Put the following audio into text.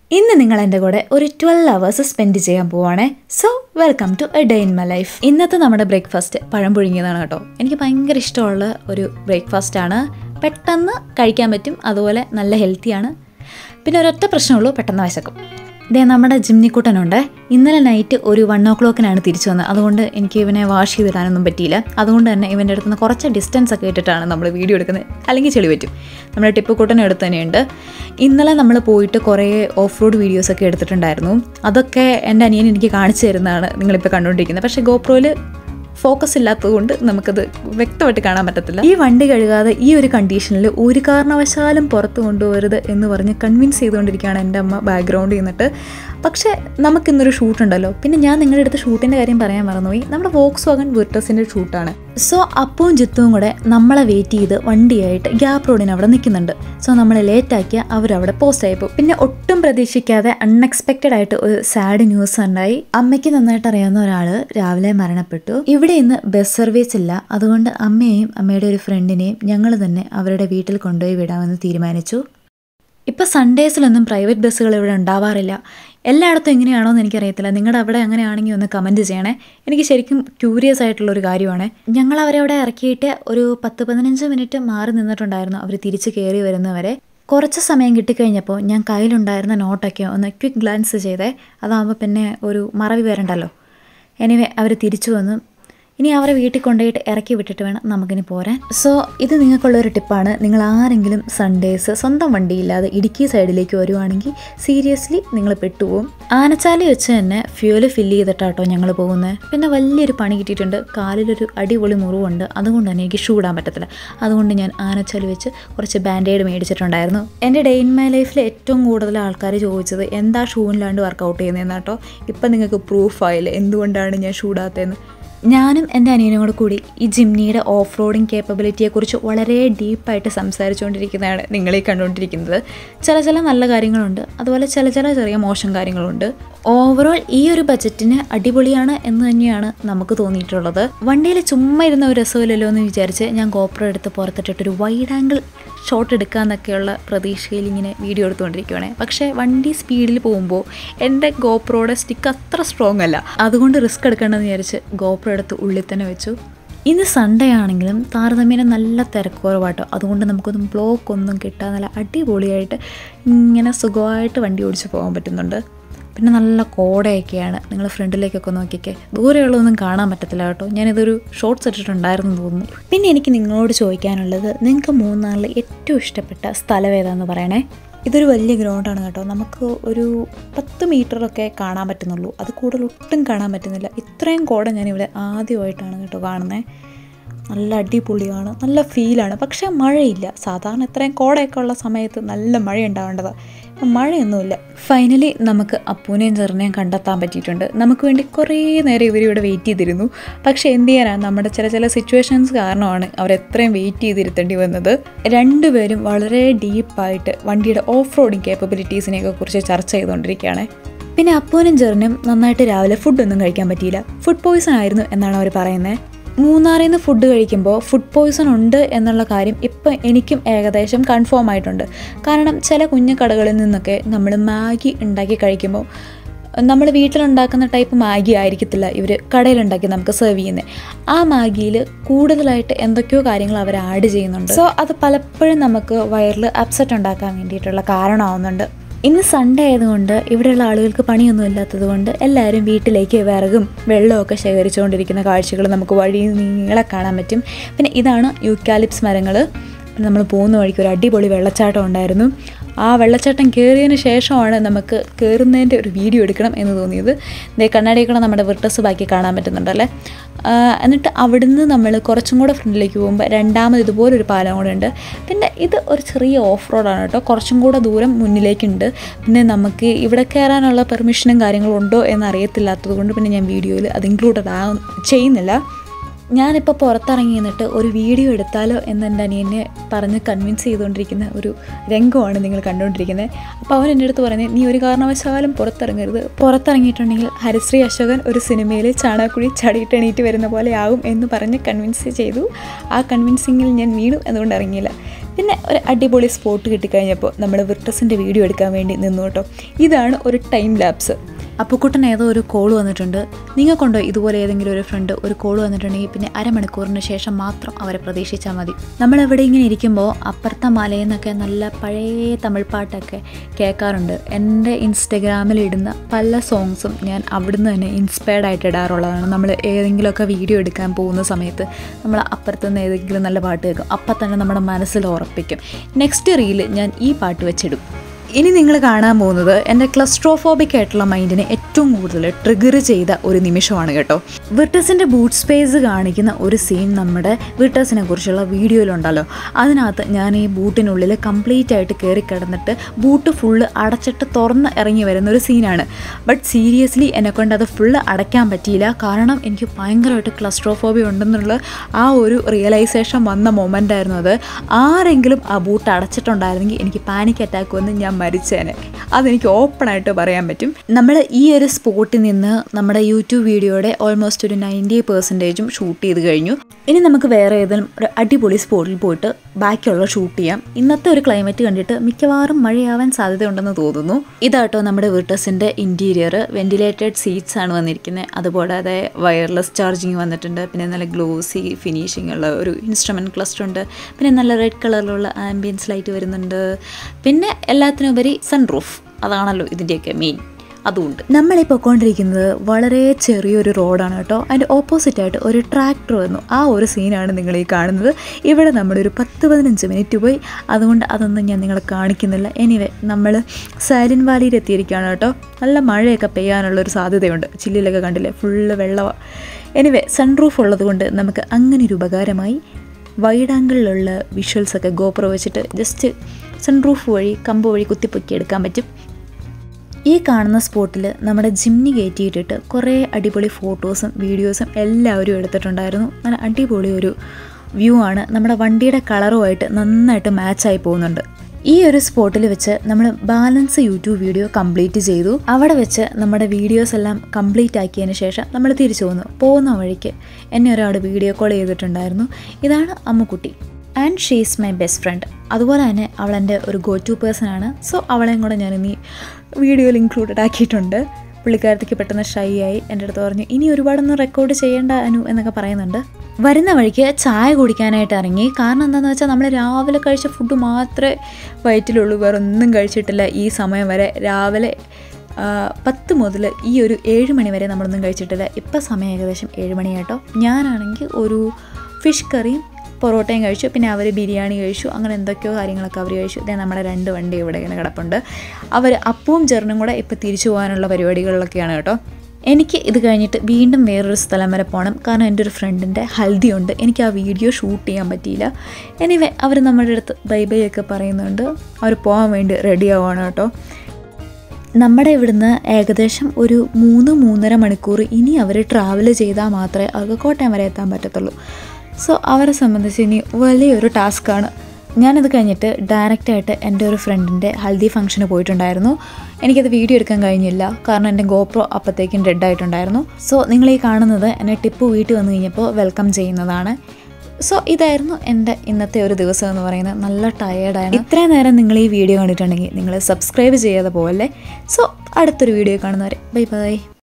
ഇന്ന് നിങ്ങൾ എൻ്റെ കൂടെ ഒരു ട്വൽവ് അവേഴ്സ് സ്പെൻഡ് ചെയ്യാൻ പോവാണേ so welcome to a day in my life ഇന്നത്തെ നമ്മുടെ ബ്രേക്ക്ഫാസ്റ്റ് പഴം പുഴുങ്ങിയതാണ് കേട്ടോ എനിക്ക് ഭയങ്കര ഇഷ്ടമുള്ള ഒരു ബ്രേക്ക്ഫാസ്റ്റ് ആണ് പെട്ടെന്ന് കഴിക്കാൻ പറ്റും അതുപോലെ നല്ല ഹെൽത്തിയാണ് പിന്നെ ഒരൊറ്റ പ്രശ്നമുള്ളൂ പെട്ടെന്ന് വിശക്കും ഇതേ നമ്മുടെ ജിംനിക്കുട്ടനുണ്ട് ഇന്നലെ നൈറ്റ് ഒരു വൺ ഓ ക്ലോക്കിനാണ് തിരിച്ചു വന്നത് അതുകൊണ്ട് എനിക്ക് ഇവനെ വാഷ് ചെയ്തിടാനൊന്നും പറ്റിയില്ല അതുകൊണ്ട് തന്നെ ഇവൻ്റെ അടുത്ത് നിന്ന് കുറച്ച് ഡിസ്റ്റൻസ് ഒക്കെ ഇട്ടിട്ടാണ് നമ്മൾ വീഡിയോ എടുക്കുന്നത് അല്ലെങ്കിൽ ചെളി പറ്റും നമ്മുടെ ടിപ്പുക്കുട്ടനും അടുത്ത് തന്നെയുണ്ട് ഇന്നലെ നമ്മൾ പോയിട്ട് കുറേ ഓഫ് റോഡ് വീഡിയോസൊക്കെ എടുത്തിട്ടുണ്ടായിരുന്നു അതൊക്കെ എൻ്റെ അനിയൻ എനിക്ക് കാണിച്ചു തരുന്നതാണ് നിങ്ങളിപ്പോൾ കണ്ടുകൊണ്ടിരിക്കുന്നത് പക്ഷേ ഗോപ്രോയിൽ ഫോക്കസ് ഇല്ലാത്തതുകൊണ്ട് നമുക്കത് വ്യക്തമായിട്ട് കാണാൻ പറ്റത്തില്ല ഈ വണ്ടി കഴുകാതെ ഈ ഒരു കണ്ടീഷനിൽ ഒരു കാരണവശാലും പുറത്ത് കൊണ്ടുപോകരുത് എന്ന് പറഞ്ഞ് കൺവിൻസ് ചെയ്തുകൊണ്ടിരിക്കുകയാണ് എൻ്റെ അമ്മ ബാക്ക്ഗ്രൗണ്ടിൽ നിന്നിട്ട് പക്ഷേ നമുക്കിന്നൊരു ഷൂട്ട് ഉണ്ടല്ലോ പിന്നെ ഞാൻ നിങ്ങളുടെ അടുത്ത് ഷൂട്ടിൻ്റെ കാര്യം പറയാൻ മറന്നുപോയി നമ്മുടെ വോക്സ് വാഗൺ വിർട്ടസിൻ്റെ ഷൂട്ടാണ് സോ അപ്പവും ജിത്തുവും കൂടെ നമ്മളെ വെയിറ്റ് ചെയ്ത് വണ്ടിയായിട്ട് ഗ്യാപ്പ് റോഡിന് അവിടെ നിൽക്കുന്നുണ്ട് സോ നമ്മളെ ലേറ്റ് ആക്കിയ അവരവിടെ പോസ്റ്റ് ആയിപ്പോൾ പിന്നെ ഒട്ടും പ്രതീക്ഷിക്കാതെ അൺഎക്സ്പെക്റ്റഡ് ആയിട്ട് ഒരു സാഡ് ന്യൂസ് ഉണ്ടായി അമ്മയ്ക്ക് നന്നായിട്ട് അറിയാവുന്ന ഒരാൾ രാവിലെ മരണപ്പെട്ടു ഇവിടെ ഇന്ന് ബസ് സർവീസ് ഇല്ല അതുകൊണ്ട് അമ്മയെയും അമ്മയുടെ ഒരു ഫ്രണ്ടിനെയും ഞങ്ങൾ തന്നെ അവരുടെ വീട്ടിൽ കൊണ്ടുപോയി വിടാമെന്ന് തീരുമാനിച്ചു ഇപ്പോൾ സൺഡേസിലൊന്നും പ്രൈവറ്റ് ബസ്സുകൾ ഇവിടെ ഉണ്ടാവാറില്ല എല്ലായിടത്തും എങ്ങനെയാണോ എന്ന് എനിക്കറിയത്തില്ല നിങ്ങളുടെ അവിടെ അങ്ങനെയാണെങ്കിൽ ഒന്ന് കമൻറ്റ് ചെയ്യണേ എനിക്ക് ശരിക്കും ക്യൂരിയസ് ആയിട്ടുള്ള ഒരു കാര്യമാണ് ഞങ്ങൾ അവരെ അവിടെ ഇറക്കിയിട്ട് ഒരു പത്ത് പതിനഞ്ച് മിനിറ്റ് മാറി നിന്നിട്ടുണ്ടായിരുന്നു അവർ തിരിച്ച് കയറി വരുന്നവരെ കുറച്ച് സമയം കിട്ടിക്കഴിഞ്ഞപ്പോൾ ഞാൻ കയ്യിലുണ്ടായിരുന്ന നോട്ടൊക്കെ ഒന്ന് ക്വിക്ക് ഗ്ലാൻസ് ചെയ്തേ അതാകുമ്പോൾ പിന്നെ ഒരു മറവി വരണ്ടല്ലോ എനിവേ അവർ തിരിച്ചു വന്നു ഇനി അവരെ വീട്ടിൽ കൊണ്ടുപോയിട്ട് ഇറക്കി വിട്ടിട്ട് വേണം നമുക്കിനി പോരാൻ സോ ഇത് നിങ്ങൾക്കുള്ള ഒരു ടിപ്പാണ് നിങ്ങൾ ആരെങ്കിലും സൺഡേസ് സ്വന്തം വണ്ടിയില്ലാതെ ഇടുക്കി സൈഡിലേക്ക് വരുവാണെങ്കിൽ സീരിയസ്ലി നിങ്ങൾ പെട്ടുപോകും ആനച്ചാലി വെച്ച് തന്നെ ഫ്യൂല് ഫില്ല് ചെയ്തിട്ടാട്ടോ ഞങ്ങൾ പോകുന്നത് പിന്നെ വലിയൊരു പണി കിട്ടിയിട്ടുണ്ട് കാലിലൊരു അടിപൊളി മുറിവുണ്ട് അതുകൊണ്ട് തന്നെ എനിക്ക് ഷൂ ഇടാൻ പറ്റത്തില്ല അതുകൊണ്ട് ഞാൻ ആനച്ചാലി വെച്ച് കുറച്ച് ബാൻഡേഡ് മേടിച്ചിട്ടുണ്ടായിരുന്നു എൻ്റെ ഡേ ഇൻ മൈ ലൈഫിൽ ഏറ്റവും കൂടുതൽ ആൾക്കാർ ചോദിച്ചത് എന്താ ഷൂവിലാണ്ട് വർക്കൗട്ട് ചെയ്യുന്നതെന്ന് കേട്ടോ ഇപ്പം നിങ്ങൾക്ക് പ്രൂഫായില്ലേ എന്തുകൊണ്ടാണ് ഞാൻ ഷൂ ഇടാത്തതെന്ന് ഞാനും എൻ്റെ അനിയനും കൂടെ കൂടി ഈ ജിംനിയുടെ ഓഫ് റോഡിങ് കേപ്പബിലിറ്റിയെക്കുറിച്ച് വളരെ ഡീപ്പായിട്ട് സംസാരിച്ചുകൊണ്ടിരിക്കുന്നതാണ് നിങ്ങളീ കണ്ടുകൊണ്ടിരിക്കുന്നത് ചില ചില നല്ല കാര്യങ്ങളുണ്ട് അതുപോലെ ചില ചില ചെറിയ മോശം കാര്യങ്ങളുണ്ട് ഓവറോൾ ഈ ഒരു ബജറ്റിന് അടിപൊളിയാണ് എന്ന് തന്നെയാണ് നമുക്ക് തോന്നിയിട്ടുള്ളത് വണ്ടിയിൽ ചുമ്മാ ഇരുന്ന ഒരു രസമില്ലല്ലോ എന്ന് വിചാരിച്ച് ഞാൻ ഗോപ്രോ എടുത്ത് പുറത്തിട്ടിട്ടൊരു വൈഡ് ആംഗിൾ ഷോട്ട് എടുക്കാമെന്നൊക്കെയുള്ള പ്രതീക്ഷയിൽ ഇങ്ങനെ വീഡിയോ എടുത്തുകൊണ്ടിരിക്കുകയാണ് പക്ഷേ വണ്ടി സ്പീഡിൽ പോകുമ്പോൾ എൻ്റെ ഗോപ്രോയുടെ സ്റ്റിക്ക് അത്ര സ്ട്രോങ് അല്ല അതുകൊണ്ട് റിസ്ക് എടുക്കേണ്ടെന്ന് വിചാരിച്ച് ഗോപ്രോ എടുത്ത് ഉള്ളിൽ തന്നെ വെച്ചു ഇന്ന് സൺഡേ ആണെങ്കിലും താരതമ്യേന നല്ല തിരക്കുറവാട്ടോ അതുകൊണ്ട് നമുക്കൊന്നും ബ്ലോക്ക് ഒന്നും കിട്ടാതെ നല്ല അടിപൊളിയായിട്ട് ഇങ്ങനെ സുഖമായിട്ട് വണ്ടി ഓടിച്ച് പോകാൻ പറ്റുന്നുണ്ട് പിന്നെ നല്ല കോടയൊക്കെയാണ് നിങ്ങൾ ഫ്രണ്ടിലേക്കൊക്കെ നോക്കിക്കേ ദൂരെയുള്ളതൊന്നും കാണാൻ പറ്റത്തില്ല കേട്ടോ ഞാനിതൊരു ഷോർട്ട്സ് ഇട്ടിട്ടുണ്ടായിരുന്നു തോന്നുന്നു പിന്നെ എനിക്ക് നിങ്ങളോട് ചോദിക്കാനുള്ളത് നിങ്ങൾക്ക് മൂന്നാറിൽ ഏറ്റവും ഇഷ്ടപ്പെട്ട സ്ഥലം ഏതാണെന്ന് പറയണേ ഇതൊരു വലിയ ഗ്രൗണ്ടാണ് കേട്ടോ നമുക്ക് ഒരു പത്ത് മീറ്ററൊക്കെ കാണാൻ പറ്റുന്നുള്ളൂ അത് കൂടുതൽ ഒട്ടും കാണാൻ പറ്റുന്നില്ല ഇത്രയും കോട ഞാനിവിടെ ആദ്യമായിട്ടാണ് കേട്ടോ കാണുന്നത് നല്ല അടിപൊളിയാണ് നല്ല ഫീലാണ് പക്ഷേ മഴയില്ല സാധാരണ ഇത്രയും കോടയൊക്കെ ഉള്ള സമയത്ത് നല്ല മഴ ഉണ്ടാവേണ്ടതാണ് മഴയൊന്നുമില്ല ഫൈനലി നമുക്ക് അപ്പൂനെയും ചെറുനെയും കണ്ടെത്താൻ പറ്റിയിട്ടുണ്ട് നമുക്ക് വേണ്ടി കുറേ നേരം ഇവരിവിടെ വെയിറ്റ് ചെയ്തിരുന്നു പക്ഷേ എന്ത് ചെയ്യാനാണ് നമ്മുടെ ചില ചില സിറ്റുവേഷൻസ് കാരണമാണ് അവർ എത്രയും വെയിറ്റ് ചെയ്തിരുത്തേണ്ടി വന്നത് രണ്ടുപേരും വളരെ ഡീപ്പായിട്ട് വണ്ടിയുടെ ഓഫ് റോഡിങ് കേപ്പബിലിറ്റീസിനെയൊക്കെ കുറിച്ച് ചർച്ച ചെയ്തുകൊണ്ടിരിക്കുകയാണ് പിന്നെ അപ്പൂനും ചെറിനും നന്നായിട്ട് രാവിലെ ഫുഡൊന്നും കഴിക്കാൻ പറ്റിയില്ല ഫുഡ് പോയ്സൺ ആയിരുന്നു എന്നാണ് അവർ പറയുന്നത് മൂന്നാറിൽ നിന്ന് ഫുഡ് കഴിക്കുമ്പോൾ ഫുഡ് പോയ്സൺ ഉണ്ട് എന്നുള്ള കാര്യം ഇപ്പം എനിക്കും ഏകദേശം കൺഫേം ആയിട്ടുണ്ട് കാരണം ചില കുഞ്ഞു കടകളിൽ നിന്നൊക്കെ നമ്മൾ മാഗി ഉണ്ടാക്കി കഴിക്കുമ്പോൾ നമ്മൾ വീട്ടിലുണ്ടാക്കുന്ന ടൈപ്പ് മാഗി ആയിരിക്കത്തില്ല ഇവർ കടയിലുണ്ടാക്കി നമുക്ക് സെർവ് ചെയ്യുന്നത് ആ മാഗിയിൽ കൂടുതലായിട്ട് എന്തൊക്കെയോ കാര്യങ്ങൾ അവർ ആഡ് ചെയ്യുന്നുണ്ട് സോ അത് പലപ്പോഴും നമുക്ക് വയറിൽ അപ്സെറ്റ് ഉണ്ടാക്കാൻ വേണ്ടിയിട്ടുള്ള കാരണമാവുന്നുണ്ട് ഇന്ന് സൺഡേ ആയതുകൊണ്ട് ഇവിടെയുള്ള ആളുകൾക്ക് പണിയൊന്നും ഇല്ലാത്തത് കൊണ്ട് എല്ലാവരും വീട്ടിലേക്ക് വിറകും വെള്ളമൊക്കെ ശേഖരിച്ചുകൊണ്ടിരിക്കുന്ന കാഴ്ചകൾ നമുക്ക് വഴി നീളെ കാണാൻ പറ്റും പിന്നെ ഇതാണ് യൂക്കാലിപ്സ് മരങ്ങൾ പിന്നെ നമ്മൾ പോകുന്ന വഴിക്ക് ഒരു അടിപൊളി വെള്ളച്ചാട്ടം ഉണ്ടായിരുന്നു ആ വെള്ളച്ചാട്ടം കയറിയതിന് ശേഷമാണ് നമുക്ക് കയറുന്നതിൻ്റെ ഒരു വീഡിയോ എടുക്കണം എന്ന് തോന്നിയത് ഇതേ കണ്ണാടിയൊക്കെ നമ്മുടെ വിർട്ടസ് ബാക്കി കാണാൻ പറ്റുന്നുണ്ടല്ലേ എന്നിട്ട് അവിടുന്ന് നമ്മൾ കുറച്ചും കൂടെ ഫ്രണ്ടിലേക്ക് പോകുമ്പോൾ രണ്ടാമത് ഇതുപോലൊരു പാലം കൂടെ ഉണ്ട് പിന്നെ ഇത് ഒരു ചെറിയ ഓഫ് റോഡാണ് കേട്ടോ കുറച്ചും കൂടെ ദൂരം മുന്നിലേക്കുണ്ട് പിന്നെ നമുക്ക് ഇവിടെ കയറാനുള്ള പെർമിഷനും കാര്യങ്ങളും ഉണ്ടോ എന്ന് അറിയത്തില്ലാത്തത് കൊണ്ട് പിന്നെ ഞാൻ വീഡിയോയിൽ അത് ഇൻക്ലൂഡഡ് ആ ചെയ്യുന്നില്ല ഞാനിപ്പോൾ പുറത്തിറങ്ങി നിന്നിട്ട് ഒരു വീഡിയോ എടുത്താലോ എന്ന് എൻ്റെ അനിയനെ പറഞ്ഞ് കൺവിൻസ് ചെയ്തുകൊണ്ടിരിക്കുന്ന ഒരു രംഗമാണ് നിങ്ങൾ കണ്ടുകൊണ്ടിരിക്കുന്നത് അപ്പോൾ അവൻ എൻ്റെ അടുത്ത് പറഞ്ഞത് നീ ഒരു കാരണവശാലും പുറത്തിറങ്ങരുത് പുറത്തിറങ്ങിയിട്ടുണ്ടെങ്കിൽ ഹരിശ്രീ അശോകൻ ഒരു സിനിമയിൽ ചാണാക്കുഴി ചടിയിട്ട് എണീറ്റ് വരുന്ന പോലെ ആകും എന്ന് പറഞ്ഞ് കൺവിൻസ് ചെയ്തു ആ കൺവിൻസിങ്ങിൽ ഞാൻ വീണു അതുകൊണ്ട് ഇറങ്ങിയില്ല പിന്നെ ഒരു അടിപൊളി സ്പോട്ട് കിട്ടിക്കഴിഞ്ഞപ്പോൾ നമ്മൾ വിർട്ടസിൻ്റെ വീഡിയോ എടുക്കാൻ വേണ്ടി നിന്നു കേട്ടോ ഇതാണ് ഒരു ടൈം ലാപ്സ് അപ്പുക്കുട്ടൻ ഏതോ ഒരു കോൾ വന്നിട്ടുണ്ട് നിങ്ങൾക്കുണ്ടോ ഇതുപോലെ ഏതെങ്കിലും ഒരു ഫ്രണ്ട് ഒരു കോൾ വന്നിട്ടുണ്ടെങ്കിൽ പിന്നെ അരമണിക്കൂറിന് ശേഷം മാത്രം അവരെ പ്രതീക്ഷിച്ചാൽ മതി നമ്മളെവിടെ ഇങ്ങനെ ഇരിക്കുമ്പോൾ അപ്പുറത്തെ മലയിൽ നിന്നൊക്കെ നല്ല പഴയ തമിഴ് പാട്ടൊക്കെ കേൾക്കാറുണ്ട് എൻ്റെ ഇൻസ്റ്റഗ്രാമിൽ ഇടുന്ന പല സോങ്സും ഞാൻ അവിടുന്ന് തന്നെ ഇൻസ്പയർഡ് ആയിട്ട് ഇടാറുള്ളതാണ് നമ്മൾ ഏതെങ്കിലുമൊക്കെ വീഡിയോ എടുക്കാൻ പോകുന്ന സമയത്ത് നമ്മൾ അപ്പുറത്തുനിന്ന് ഏതെങ്കിലും നല്ല പാട്ട് കേൾക്കും അപ്പം തന്നെ നമ്മുടെ മനസ്സിൽ ഉറപ്പിക്കും നെക്സ്റ്റ് റീല് ഞാൻ ഈ പാട്ട് വെച്ചിടും ഇനി നിങ്ങൾ കാണാൻ പോകുന്നത് എൻ്റെ ക്ലസ്ട്രോഫോബിക് ആയിട്ടുള്ള മൈൻഡിനെ ഏറ്റവും കൂടുതൽ ട്രിഗർ ചെയ്ത ഒരു നിമിഷമാണ് കേട്ടോ വിർട്ടസിൻ്റെ ബൂട്ട് സ്പേസ് കാണിക്കുന്ന ഒരു സീൻ നമ്മുടെ വിർട്ടസിനെ കുറിച്ചുള്ള വീഡിയോയിലുണ്ടല്ലോ അതിനകത്ത് ഞാൻ ഈ ബൂട്ടിനുള്ളിൽ കംപ്ലീറ്റ് ആയിട്ട് കയറി കിടന്നിട്ട് ബൂട്ട് ഫുള്ള് അടച്ചിട്ട് തുറന്ന് ഇറങ്ങി വരുന്ന ഒരു സീനാണ് ബട്ട് സീരിയസ്ലി എന്നെക്കൊണ്ട് അത് ഫുള്ള് അടയ്ക്കാൻ പറ്റിയില്ല കാരണം എനിക്ക് ഭയങ്കരമായിട്ട് ക്ലസ്ട്രോഫോബി ഉണ്ടെന്നുള്ള ആ ഒരു റിയലൈസേഷൻ വന്ന മൊമെൻ്റ് ആയിരുന്നു അത് ആരെങ്കിലും ആ ബൂട്ട് അടച്ചിട്ടുണ്ടായിരുന്നെങ്കിൽ എനിക്ക് പാനിക് അറ്റാക്ക് വന്ന് ഞാൻ മരിച്ചേനെ അതെനിക്ക് ഓപ്പണായിട്ട് പറയാൻ പറ്റും നമ്മൾ ഈ ഒരു സ്പോട്ടിൽ നിന്ന് നമ്മുടെ യൂട്യൂബ് വീഡിയോയുടെ ഓൾമോസ്റ്റ് ഒരു നയൻറ്റി പെർസെൻറ്റേജും ഷൂട്ട് ചെയ്ത് കഴിഞ്ഞു ഇനി നമുക്ക് വേറെ ഏതെങ്കിലും ഒരു അടിപൊളി സ്പോട്ടിൽ പോയിട്ട് ബാക്കിയുള്ള ഷൂട്ട് ചെയ്യാം ഇന്നത്തെ ഒരു ക്ലൈമറ്റ് കണ്ടിട്ട് മിക്കവാറും മഴയാവാൻ സാധ്യതയുണ്ടെന്ന് തോന്നുന്നു ഇതാട്ടോ നമ്മുടെ വീട്ടസിൻ്റെ ഇൻറ്റീരിയർ വെന്റിലേറ്റഡ് സീറ്റ്സ് ആണ് വന്നിരിക്കുന്നത് അതുകൂടാതെ വയർലെസ് ചാർജിങ് വന്നിട്ടുണ്ട് പിന്നെ നല്ല ഗ്ലോസി ഫിനിഷിംഗ് ഉള്ള ഒരു ഇൻസ്ട്രുമെൻറ്റ് ക്ലസ്റ്റർ ഉണ്ട് പിന്നെ നല്ല റെഡ് കളറിലുള്ള ആംബിയൻസ് ലൈറ്റ് വരുന്നുണ്ട് പിന്നെ എല്ലാത്തിനുപരി സൺറൂഫ് അതാണല്ലോ ഇതിൻ്റെയൊക്കെ മെയിൻ അതുകൊണ്ട് നമ്മളീ പൊയ്ക്കൊണ്ടിരിക്കുന്നത് വളരെ ചെറിയൊരു റോഡാണ് കേട്ടോ അതിൻ്റെ ഓപ്പോസിറ്റായിട്ട് ഒരു ട്രാക്ടർ വന്നു ആ ഒരു സീനാണ് നിങ്ങൾ ഈ കാണുന്നത് ഇവിടെ നമ്മളൊരു പത്ത് പതിനഞ്ച് മിനിറ്റ് പോയി അതുകൊണ്ട് അതൊന്നും ഞാൻ നിങ്ങളെ കാണിക്കുന്നില്ല എനിവേ നമ്മൾ സൈലൻ വാലിയിൽ എത്തിയിരിക്കുകയാണ് കേട്ടോ നല്ല മഴയൊക്കെ പെയ്യാനുള്ളൊരു സാധ്യതയുണ്ട് ചില്ലിലൊക്കെ കണ്ടില്ലേ ഫുള്ള് വെള്ളമാണ് എനിവേ സൺറൂഫ് ഉള്ളത് കൊണ്ട് നമുക്ക് അങ്ങനെ ഒരു ഉപകാരമായി വൈഡ് ആംഗിളിലുള്ള വിഷ്വൽസൊക്കെ ഗോപ്രോ വെച്ചിട്ട് ജസ്റ്റ് സൺറൂഫ് വഴി കമ്പ് വഴി കുത്തിപ്പൊക്കി എടുക്കാൻ പറ്റും ഈ കാണുന്ന സ്പോട്ടിൽ നമ്മുടെ ജിംനി കയറ്റിയിട്ടിട്ട് കുറേ അടിപൊളി ഫോട്ടോസും വീഡിയോസും എല്ലാവരും എടുത്തിട്ടുണ്ടായിരുന്നു നല്ല അടിപൊളി ഒരു വ്യൂ ആണ് നമ്മുടെ വണ്ടിയുടെ കളറുമായിട്ട് നന്നായിട്ട് മാച്ചായി പോകുന്നുണ്ട് ഈ ഒരു സ്പോട്ടിൽ വെച്ച് നമ്മൾ ബാലൻസ് യൂട്യൂബ് വീഡിയോ കംപ്ലീറ്റ് ചെയ്തു അവിടെ വെച്ച് നമ്മുടെ വീഡിയോസ് എല്ലാം കംപ്ലീറ്റ് ആക്കിയതിന് ശേഷം നമ്മൾ തിരിച്ചു പോന്നു പോകുന്ന വഴിക്ക് എന്നെ ഒരാൾ വീഡിയോ കോൾ ചെയ്തിട്ടുണ്ടായിരുന്നു ഇതാണ് Ammukutty and she is my best friend അതുപോലെ തന്നെ അവൾ എൻ്റെ ഒരു ഗോ ടു പേഴ്സൺ ആണ് സോ അവളെയും കൂടെ ഞാൻ ഇനി വീഡിയോയിൽ ഇൻക്ലൂഡഡ് ആക്കിയിട്ടുണ്ട് പുള്ളിക്കാരത്തേക്ക് പെട്ടെന്ന് ഷൈ ആയി എൻ്റെ അടുത്ത് പറഞ്ഞു ഇനി ഒരുപാടൊന്നും റെക്കോർഡ് ചെയ്യേണ്ട അനു എന്നൊക്കെ പറയുന്നുണ്ട് വരുന്ന വഴിക്ക് ചായ കുടിക്കാനായിട്ട് ഇറങ്ങി കാരണം എന്താണെന്ന് വെച്ചാൽ നമ്മൾ രാവിലെ കഴിച്ച ഫുഡ് മാത്രമേ വയറ്റിലുള്ളൂ വേറെ ഒന്നും കഴിച്ചിട്ടില്ല ഈ സമയം വരെ രാവിലെ ആ, പത്ത് മുതൽ ഈ ഒരു ഏഴ് മണി വരെ നമ്മളൊന്നും കഴിച്ചിട്ടില്ല ഇപ്പം സമയം ഏകദേശം ഏഴ് മണിയാട്ടോ ഞാനാണെങ്കിൽ ഒരു ഫിഷ് കറിയും പൊറോട്ടയും കഴിച്ചു പിന്നെ അവർ ബിരിയാണി കഴിച്ചു അങ്ങനെ എന്തൊക്കെയോ കാര്യങ്ങളൊക്കെ അവർ കഴിച്ചു ഇതേ നമ്മുടെ രണ്ട് വണ്ടി ഇവിടെ ഇങ്ങനെ കിടപ്പുണ്ട് അവർ അപ്പവും ചെറുനും കൂടെ ഇപ്പോൾ തിരിച്ചു പോകാനുള്ള പരിപാടികളിലൊക്കെയാണ് കേട്ടോ എനിക്ക് ഇത് കഴിഞ്ഞിട്ട് വീണ്ടും വേറൊരു സ്ഥലം വരെ പോകണം കാരണം എൻ്റെ ഒരു ഫ്രണ്ടിൻ്റെ ഹൽദി ഉണ്ട് എനിക്ക് ആ വീഡിയോ ഷൂട്ട് ചെയ്യാൻ പറ്റിയില്ല എനിവേ അവർ നമ്മുടെ അടുത്ത് ബൈ ബൈ ഒക്കെ പറയുന്നുണ്ട് അവർ പോകാൻ വേണ്ടി റെഡി ആവുകയാണ് കേട്ടോ നമ്മുടെ ഇവിടുന്ന് ഏകദേശം ഒരു മൂന്ന് മൂന്നര മണിക്കൂർ ഇനി അവർ ട്രാവൽ ചെയ്താൽ മാത്രമേ അവർക്ക് കോട്ടയം വരെ എത്താൻ പറ്റത്തുള്ളൂ സോ അവരെ സംബന്ധിച്ച് ഇനി വലിയൊരു ടാസ്ക്കാണ് ഞാനത് കഴിഞ്ഞിട്ട് ഡയറക്റ്റായിട്ട് എൻ്റെ ഒരു ഫ്രണ്ടിൻ്റെ ഹൽദി ഫംഗ്ഷന് പോയിട്ടുണ്ടായിരുന്നു എനിക്കത് വീഡിയോ എടുക്കാൻ കഴിഞ്ഞില്ല കാരണം എൻ്റെ ഗോപ്രോ അപ്പോഴത്തേക്കും ഡെഡ് ആയിട്ടുണ്ടായിരുന്നു സോ നിങ്ങൾ ഈ കാണുന്നത് എന്നെ ടിപ്പ് വീട്ടിൽ വന്നു കഴിഞ്ഞപ്പോൾ വെൽക്കം ചെയ്യുന്നതാണ് സോ ഇതായിരുന്നു എൻ്റെ ഇന്നത്തെ ഒരു ദിവസം എന്ന് പറയുന്നത് നല്ല ടയേർഡാണ് ഇത്രയും നേരം നിങ്ങൾ ഈ വീഡിയോ കണ്ടിട്ടുണ്ടെങ്കിൽ നിങ്ങൾ സബ്സ്ക്രൈബ് ചെയ്യാതെ പോകല്ലേ സോ അടുത്തൊരു വീഡിയോ കാണുന്നവരെ ബൈ ബൈ